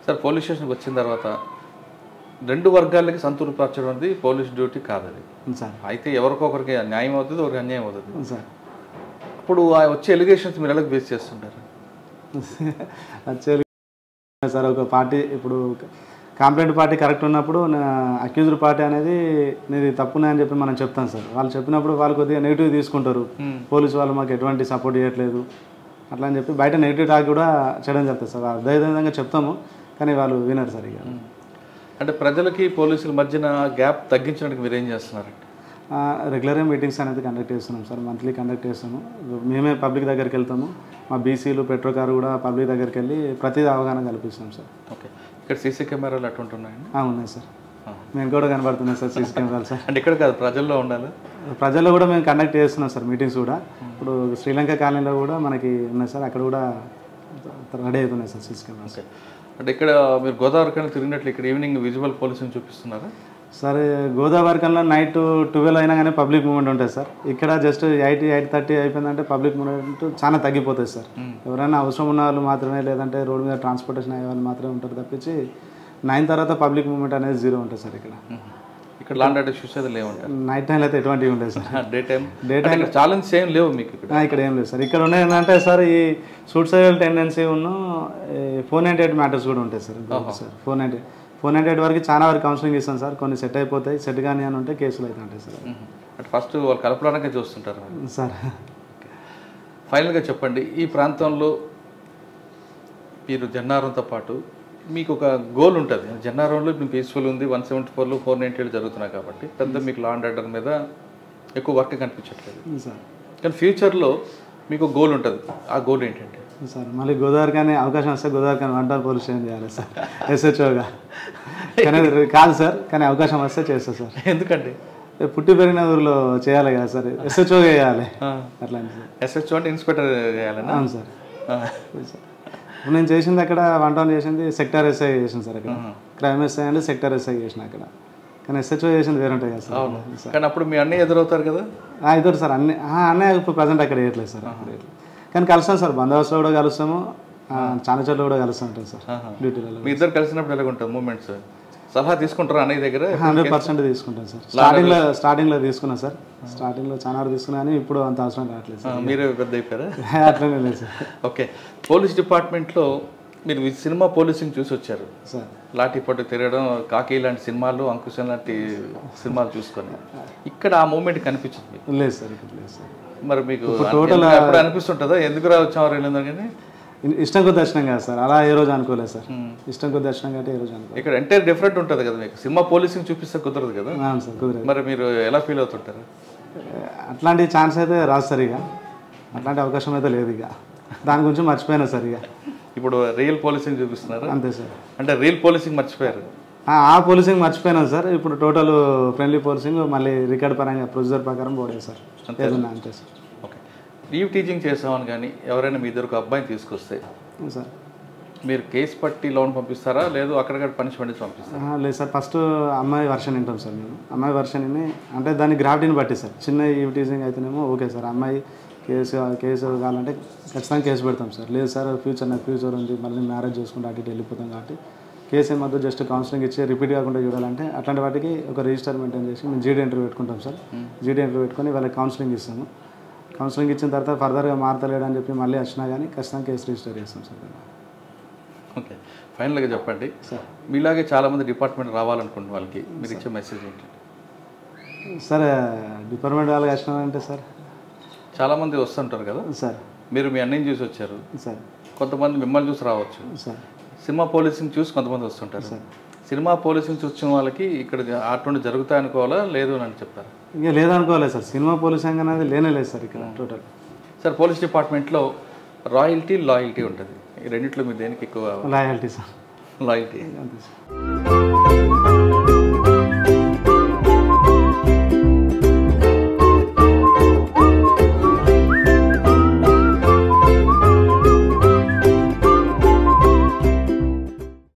Sir police స్టేషన్కి వచ్చిన తర్వాత రెండు వర్గాలకి సంతృప్తిపరచడం అనేది పోలీస్ డ్యూటీ కాదది అవును సార్ అయితే ఎవరికొకరికి న్యాయం అవుతుంది ఒకరికి అన్యాయం అవుతుంది అవును సార్ అప్పుడు ఆ వచ్చే ఎలిగేషన్స్ మీరు ఎలా బేస్ చేస్తుంటారు యాక్చువల్లీ సార్ ఒక పార్టీ ఇప్పుడు కంప్లైంట్ పార్టీ కరెక్ట్ ఉన్నప్పుడు అక్యూజ్డ్ పార్టీ అనేది నీది తప్పున్నాయని చెప్పి మనం చెప్తాం సార్ వాళ్ళు చెప్పినప్పుడు వాళ్ళు కొద్దిగా నెగిటివ్ తీసుకుంటారు పోలీసు వాళ్ళు మాకు ఎటువంటి సపోర్ట్ చేయట్లేదు అట్లా అని చెప్పి బయట నెగిటివ్ టాక్ కూడా చేయడం జరుగుతుంది సార్ అదేవిధంగా చెప్తాము కానీ వాళ్ళు వినరు సార్ ఇక అంటే ప్రజలకి పోలీసుల మధ్యన గ్యాప్ తగ్గించడానికి మీరు ఏం చేస్తున్నారండి రెగ్యులర్గా మీటింగ్స్ అనేది కండక్ట్ చేస్తున్నాం సార్ మంత్లీ కండక్ట్ చేస్తాము మేమే పబ్లిక్ దగ్గరికి వెళ్తాము మా బీసీలు పెట్రో కారు కూడా పబ్లిక్ దగ్గరికి వెళ్ళి ప్రతిదీ అవగాహన కల్పిస్తున్నాం సార్ ఓకే ఇక్కడ సీసీ కెమెరాలు అటువంటి ఉన్నాయండి ఆ, ఉన్నాయి సార్ మేము కూడా కనబడుతున్నాయి సార్ సీసీ కెమెరాలు సార్ అంటే ఇక్కడ కాదు ప్రజల్లో ఉండాలి ప్రజల్లో కూడా మేము కండక్ట్ చేస్తున్నాం సార్ మీటింగ్స్ కూడా ఇప్పుడు శ్రీలంక కాలనీలో కూడా మనకి ఉన్నాయి సార్ అక్కడ కూడా రెడీ అవుతున్నాయి సార్ సీసీ కెమెరాస్ ఓకే అంటే ఇక్కడ మీరు గోదావరి కన్నా తిరిగినట్లు ఇక్కడ ఈవినింగ్ విజువల్ పోలీసుని చూపిస్తున్నారా సార్ గోదావరి కన్నా నైట్ ట్వెల్వ్ అయినా కానీ పబ్లిక్ మూవ్మెంట్ ఉంటుంది సార్ ఇక్కడ జస్ట్ ఎయిట్ ఎయిట్ థర్టీ అయిపోయిందంటే పబ్లిక్ మూవ్మెంట్ చాలా తగ్గిపోతుంది సార్ ఎవరైనా అవసరం ఉన్న వాళ్ళు మాత్రమే లేదంటే రోడ్డు మీద ట్రాన్స్పోర్టేషన్ అయ్యే వాళ్ళు మాత్రమే ఉంటారు తప్పించి నైన్ తర్వాత పబ్లిక్ మూవ్మెంట్ అనేది జీరో ఉంటుంది సార్ ఇక్కడ ఇక్కడ లాంటి అంటే చూసేది లేవంటారు నైట్ టైంలో అయితే ఎటువంటివి ఉండదు sir day time Day day time challenge ఏం లేవు మీకు ఇక్కడ ఆ, ఇక్కడ ఏం లేదు సార్ ఇక్కడ ఉన్నాయి ఏంటంటే సార్ ఈ సూట్సైడల్ టెండెన్సీ ఉన్న ఫోర్ నైంటీ ఎయిట్ మ్యాటర్స్ కూడా ఉంటాయి sir sir four ninety four ninety eight వరకు చాలా వరకు కౌన్సిలింగ్ ఇస్తాం సార్ కొన్ని సెట్ అయిపోతాయి సెట్ కానీ అని ఉంటే కేసులు అయితే ఉంటాయి సార్ అంటే ఫస్ట్ వాళ్ళు కలపడానికే చూస్తుంటారు సార్ ఫైనల్గా చెప్పండి ఈ ప్రాంతంలో మీరు జన్నారంతో పాటు మీకు ఒక గోల్ ఉంటుంది జన్నారంలో ఇప్పుడు పీస్ఫుల్ ఉంది వన్ సెవెంటీ ఫోర్లో ఫోర్ నైంటీ ఎయిట్ జరుగుతున్నాయి కాబట్టి పెద్ద మీకు లా అండ్ ఆర్డర్ మీద ఎక్కువ వర్క్ కనిపించట్లేదు సార్ కానీ ఫ్యూచర్లో మీకు గోల్ ఉంటుంది ఆ గోల్ ఏంటంటే సార్ మళ్ళీ గోదావరి కానీ అవకాశం వస్తే గోదావరి కానీ వంట పోలీస్ స్టేషన్ చేయాలి సార్ ఎస్హెచ్ఓగా కానీ అది కాదు సార్ కానీ అవకాశం వస్తే చేస్తా సార్ ఎందుకండి పుట్టి పెరిగిన ఊరిలో చేయాలి కదా సార్ ఎస్హెచ్ఓగా చేయాలి అట్లాంటి సార్ ఎస్హెచ్ అంటే ఇన్స్పెక్టర్ చేయాలన్నా అవును సార్ ఇప్పుడు నేను చేసింది అక్కడ వన్ టౌన్ చేసింది సెక్టర్ ఎస్ఐ చేసింది సార్ అక్కడ క్రైమ్ ఎస్ఐ అంటే సెక్టర్ ఎస్ఐ చేసిన అక్కడ కానీ ఎస్హెచ్ఓ చేసింది వేరే ఉంటాయి కదా సార్ కానీ అప్పుడు మీ అన్నయ్య ఎదురవుతారు కదా ఆ, ఇద్దరు సార్ అన్ని ఆ, అన్నయ్య ఇప్పుడు ప్రజెంట్ అక్కడ వేయట్లేదు సార్ అక్కడ వేయట్లేదు. కానీ కలుస్తాం సార్ బందోబస్తులో కూడా కలుస్తాము ఆ, చాలా చోట్ల కూడా కలుస్తూ ఉంటాం సార్ డ్యూటీలలో మీ ఇద్దరు కలిసినప్పుడు ఎలాగ ఉంటుంది మూమెంట్స్ సలహా తీసుకుంటారా అన్నయ్య దగ్గర హండ్రెడ్ పర్సెంట్ తీసుకుంటాం సార్ స్టార్టింగ్లో స్టార్టింగ్లో తీసుకున్నా సార్ స్టార్టింగ్లో చాలా వరకు తీసుకున్నా కానీ ఇప్పుడు అంత అవసరం రావట్లేదు ఆ, మీరే పెద్ద అయిపోయారా సార్ అట్లనే లేదు సార్ ఓకే పోలీస్ డిపార్ట్మెంట్లో మీరు ఈ సినిమా పోలీసింగ్ చూసి వచ్చారు సార్ లాఠీ పట్టు తిరగడం కాకి లాంటి సినిమాలు అంకుశం లాంటి సినిమాలు చూసుకొని ఇక్కడ ఆ మూమెంట్ కనిపించింది మీకు లేదు సార్ ఇక్కడ లేదు సార్ మరి మీకు ఎందుకు అప్పుడు అనిపిస్తుంటుందా ఎందుకు రా వచ్చాము వెళ్ళిందో కానీ ఇ- ఇష్టం కొద్ది దర్శనం కాదు సార్ అలా ఏ రోజు అనుకోలేదు సార్ ఇష్టం కొద్ది దర్శనం కాబట్టి ఏ రోజు అనుకోలేదు ఇక్కడ ఎంటైర్ డిఫరెంట్ ఉంటుంది కదా మీకు సినిమా పోలీసింగ్ చూపిస్తే కుదరదు కదా అవును సార్ కుదిరేది మరి మీరు ఎలా ఫీల్ అవుతుంటారు అట్లాంటి ఛాన్స్ అయితే రాదు సార్ ఇక అట్లాంటి అవకాశం అయితే లేదు ఇక దాని గురించి మర్చిపోయినా సార్ ఇక ఇప్పుడు రియల్ పోలీసింగ్ చూపిస్తున్నారు అంతే సార్ అంటే రియల్ పోలీసింగ్ మర్చిపోయారు ఆ, ఆ పోలీసింగ్ మర్చిపోయినాం సార్ ఇప్పుడు టోటల్ ఫ్రెండ్లీ పోలీసింగ్ మళ్ళీ రికార్డ్ పరంగా ప్రొసీజర్ ప్రకారం పోడే సార్ ఏదన్నా అంతే సార్ ఓకే లీవ్ టీచింగ్ చేసామని కానీ ఎవరైనా మీ ఇద్దరు అబ్బాయిని తీసుకొస్తే సార్ మీరు కేసు పట్టి లోన్ పంపిస్తారా లేదు అక్కడిక్కడ పనిష్మెంట్ ఇచ్చి పంపిస్తారా ఆహా, లేదు సార్ ఫస్ట్ అమ్మాయి వర్షన్ వింటాం సార్ మేము అమ్మాయి వర్షన్ విని అంటే దాని గ్రావిటీని బట్టి సార్ చిన్న ఈవ్ టీజింగ్ అయితేనేమో ఓకే సార్ అమ్మాయి కేసు కేసు కావాలంటే ఖచ్చితంగా కేసు పెడతాం సార్ లేదు సార్ ఫ్యూచర్ నాకు ఫ్యూచర్ ఉంది మళ్ళీ మ్యారేజ్ చేసుకుంటే అటు ఇటు వెళ్ళిపోతాం కాబట్టి కేసు ఏమద్దు జస్ట్ కౌన్సిలింగ్ ఇచ్చి రిపీట్ కాకుండా చూడాలంటే అట్లాంటి వాటికి ఒక రిజిస్టర్ మెయింటైన్ చేసి మేము జీడీ ఎంట్రీ పెట్టుకుంటాం సార్ జీడీ ఎంట్రీ పెట్టుకొని వాళ్ళకి కౌన్సిలింగ్ ఇస్తాము కౌన్సిలింగ్ ఇచ్చిన తర్వాత ఫర్దర్గా మారతలేడు అని చెప్పి మళ్ళీ వచ్చినా కానీ ఖచ్చితంగా కేసు రిజిస్టర్ చేస్తాం సార్ ఓకే ఫైనల్గా చెప్పండి మీలాగే చాలామంది డిపార్ట్మెంట్ రావాలనుకుంటున్న వాళ్ళకి మీరు ఇచ్చే మెసేజ్ ఏంటి సార్ డిపార్ట్మెంట్ వాళ్ళకి వచ్చినామంటే సార్ చాలామంది వస్తుంటారు కదా సార్ మీరు మీ అన్నయ్యని చూసి వచ్చారు సార్ కొంతమంది మిమ్మల్ని చూసి రావచ్చు సార్ సినిమా పోలీసింగ్ చూసి కొంతమంది వస్తుంటారు సినిమా పోలీసింగ్ చూసిన వాళ్ళకి ఇక్కడ అటువంటి జరుగుతాయి అనుకోవాలా లేదు అని చెప్తారు ఇంకా లేదనుకోలేదు సార్ సినిమా పోలీసింగ్ అనేది లేనే లేదు సార్ ఇక్కడ టోటల్ సార్ పోలీస్ డిపార్ట్మెంట్లో రాయల్టీ లాయల్టీ ఉంటుంది ఈ రెండిట్లో మీరు దేనికి ఎక్కువ లాయాలిటీ సార్ లాయల్టీ అంతే సార్